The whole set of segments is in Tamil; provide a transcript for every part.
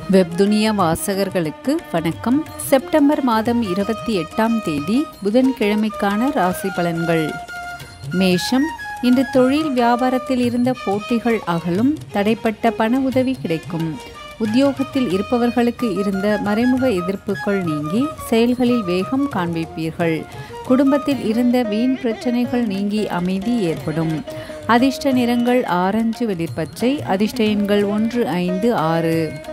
வெப்துனியா வாசகர்களுக்கு வணக்கம் செப்டம்பர் மாதம் இருபத்தி எட்டாம் தேதி புதன்கிழமைக்கான ராசி பலன்கள் மேஷம் இன்று தொழில் வியாபாரத்தில் இருந்த போட்டிகள் அகலும் தடைப்பட்ட பண உதவி கிடைக்கும் உத்தியோகத்தில் இருப்பவர்களுக்கு இருந்த மறைமுக எதிர்ப்புகள் நீங்கி செயல்களில் வேகம் காண்பிப்பீர்கள் குடும்பத்தில் இருந்த வீண் பிரச்சனைகள் நீங்கி அமைதி ஏற்படும் அதிர்ஷ்ட நிறங்கள் ஆரஞ்சு வெளிர்பச்சை அதிர்ஷ்ட எண்கள் ஒன்று ஐந்து ஆறு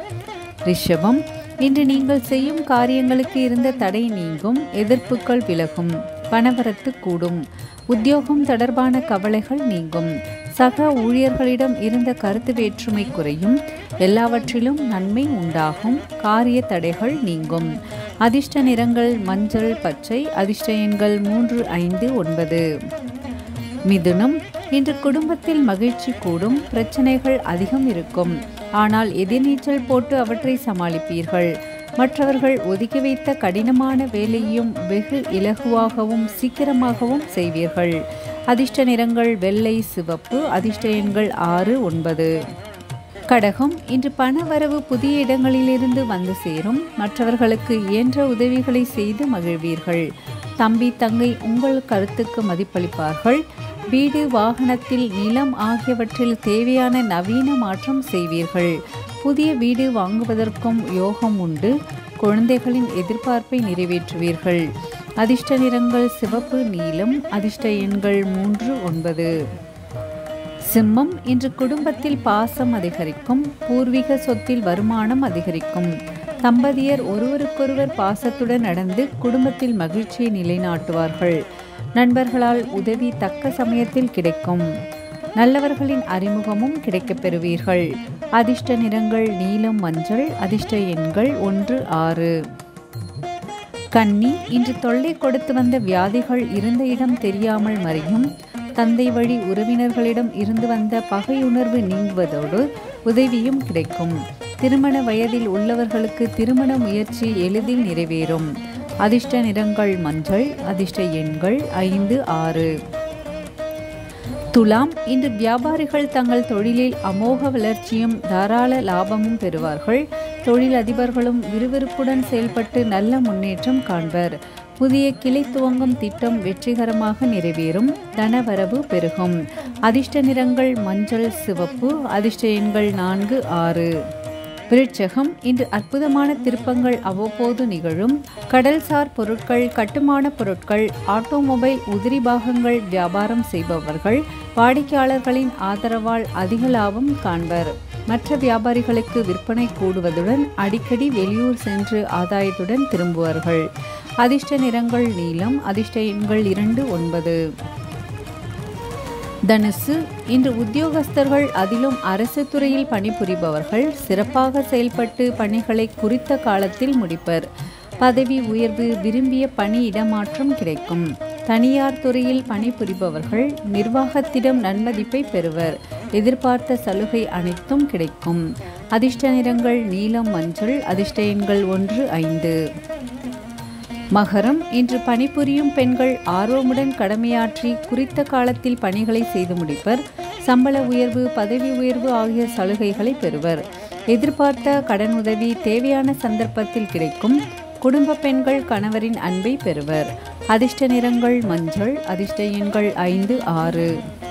ரிஷபம் இன்று நீங்கள் செய்யும் காரியங்களுக்கு இருந்த தடை நீங்கும் எதிர்ப்புகள் விலகும் பணவரத்து கூடும் உத்தியோகம் தொடர்பான கவலைகள் நீங்கும் சக ஊழியர்களிடம் இருந்த கருத்து வேற்றுமை குறையும் எல்லாவற்றிலும் நன்மை உண்டாகும் காரிய தடைகள் நீங்கும் அதிர்ஷ்ட நிறங்கள் மஞ்சள் பச்சை அதிர்ஷ்ட எண்கள் மூன்று ஐந்து ஒன்பது மிதுனம் இன்று குடும்பத்தில் மகிழ்ச்சி கூடும் பிரச்சனைகள் அதிகம் இருக்கும் ஆனால் எதிர்நீச்சல் போட்டு அவற்றை சமாளிப்பீர்கள் மற்றவர்கள் ஒதுக்கி வைத்த கடினமான வேலையும் வெகு இலகுவாகவும் சீக்கிரமாகவும் செய்வீர்கள் அதிர்ஷ்ட நிறங்கள் வெள்ளை சிவப்பு அதிர்ஷ்ட எண்கள் ஆறு ஒன்பது கடகம் இன்று பணவரவு புதிய இடங்களிலிருந்து வந்து சேரும் மற்றவர்களுக்கு இயன்ற உதவிகளை செய்து மகிழ்வீர்கள் தம்பி தங்கை உங்கள் கருத்துக்கு மதிப்பளிப்பார்கள் வீடு வாகனத்தில் நிலம் ஆகியவற்றில் தேவையான நவீன மாற்றம் செய்வீர்கள் புதிய வீடு வாங்குவதற்கும் யோகம் உண்டு குழந்தைகளின் எதிர்பார்ப்பை நிறைவேற்றுவீர்கள் அதிர்ஷ்ட நிறங்கள் சிவப்பு நீலம் அதிர்ஷ்ட எண்கள் மூன்று ஒன்பது சிம்மம் இன்று குடும்பத்தில் பாசம் அதிகரிக்கும் பூர்வீக சொத்தில் வருமானம் அதிகரிக்கும் தம்பதியர் ஒருவருக்கொருவர் பாசத்துடன் நடந்து குடும்பத்தில் மகிழ்ச்சியை நிலைநாட்டுவார்கள் நண்பர்களால் உதவி தக்க சமயத்தில் கிடைக்கும் நல்லவர்களின் அறிமுகமும் கிடைக்கப் பெறுவீர்கள் அதிர்ஷ்ட நிறங்கள் நீலம் மஞ்சள் அதிர்ஷ்ட எண்கள் ஒன்று ஆறு கன்னி இன்று தொல்லை கொடுத்து வந்த வியாதிகள் இருந்த இடம் தெரியாமல் மறையும் தந்தை வழி உறவினர்களிடம் இருந்து வந்த பகையுணர்வு நீங்குவதோடு உதவியும் கிடைக்கும் திருமண வயதில் உள்ளவர்களுக்கு திருமண முயற்சி எளிதில் நிறைவேறும் அதிர்ஷ்ட நிறங்கள் மஞ்சள் அதிர்ஷ்ட எண்கள் ஐந்து ஆறு துலாம் இன்று வியாபாரிகள் தங்கள் தொழிலில் அமோக வளர்ச்சியும் தாராள லாபமும் பெறுவார்கள் தொழில் அதிபர்களும் விறுவிறுப்புடன் செயல்பட்டு நல்ல முன்னேற்றம் காண்பர் புதிய கிளை துவங்கும் திட்டம் வெற்றிகரமாக நிறைவேறும் தனவரவு பெருகும் அதிர்ஷ்ட நிறங்கள் மஞ்சள் சிவப்பு அதிர்ஷ்ட எண்கள் நான்கு ஆறு விருட்சகம் இன்று அற்புதமான திருப்பங்கள் அவ்வப்போது நிகழும் கடல்சார் பொருட்கள் கட்டுமான பொருட்கள் ஆட்டோமொபைல் உதிரி பாகங்கள் வியாபாரம் செய்பவர்கள் வாடிக்கையாளர்களின் ஆதரவால் அதிக லாபம் காண்பர் மற்ற வியாபாரிகளுக்கு விற்பனை கூடுவதுடன் அடிக்கடி வெளியூர் சென்று ஆதாயத்துடன் திரும்புவார்கள் அதிர்ஷ்ட நிறங்கள் நீலம் அதிர்ஷ்ட எண்கள் இரண்டு ஒன்பது தனுசு இன்று உத்தியோகஸ்தர்கள் அதிலும் அரசு துறையில் பணிபுரிபவர்கள் சிறப்பாக செயல்பட்டு பணிகளை குறித்த காலத்தில் முடிப்பர் பதவி உயர்வு விரும்பிய பணி இடமாற்றம் கிடைக்கும் தனியார் துறையில் பணிபுரிபவர்கள் நிர்வாகத்திடம் நன்மதிப்பை பெறுவர் எதிர்பார்த்த சலுகை அனைத்தும் கிடைக்கும் அதிர்ஷ்ட நிறங்கள் நீலம் மஞ்சள் அதிர்ஷ்ட எண்கள் ஒன்று ஐந்து மகரம் இன்று பணிபுரியும் பெண்கள் ஆர்வமுடன் கடமையாற்றி குறித்த காலத்தில் பணிகளை செய்து முடிப்பர் சம்பள உயர்வு பதவி உயர்வு ஆகிய சலுகைகளை பெறுவர் எதிர்பார்த்த கடன் உதவி தேவையான சந்தர்ப்பத்தில் கிடைக்கும் குடும்ப பெண்கள் கணவரின் அன்பை பெறுவர் அதிர்ஷ்ட நிறங்கள் மஞ்சள் அதிர்ஷ்ட எண்கள் ஐந்து ஆறு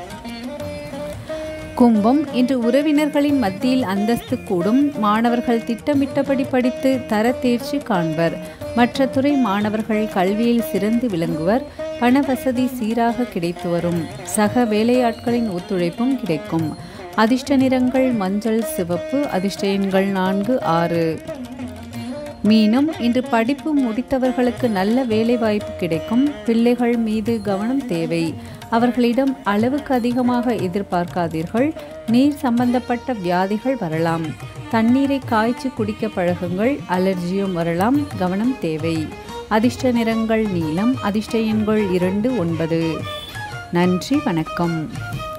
கும்பம் இன்று உறவினர்களின் மத்தியில் அந்தஸ்து கூடும் மாணவர்கள் திட்டமிட்டபடி படித்து தர தேர்ச்சி காண்பர் மற்ற துறை மாணவர்கள் கல்வியில் சிறந்து விளங்குவர் பண வசதி சீராக கிடைத்து வரும் சக வேலையாட்களின் ஒத்துழைப்பும் கிடைக்கும் அதிர்ஷ்ட நிறங்கள் மஞ்சள் சிவப்பு அதிர்ஷ்ட எண்கள் நான்கு ஆறு மீனும் இன்று படிப்பு முடித்தவர்களுக்கு நல்ல வேலை வாய்ப்பு கிடைக்கும் பிள்ளைகள் மீது கவனம் தேவை அவர்களிடம் அளவுக்கு அதிகமாக எதிர்பார்க்காதீர்கள் நீர் சம்பந்தப்பட்ட வியாதிகள் வரலாம் தண்ணீரை காய்ச்சி குடிக்க பழகுங்கள் அலர்ஜியும் வரலாம் கவனம் தேவை அதிர்ஷ்ட நிறங்கள் நீலம் அதிர்ஷ்ட எண்கள் இரண்டு ஒன்பது நன்றி வணக்கம்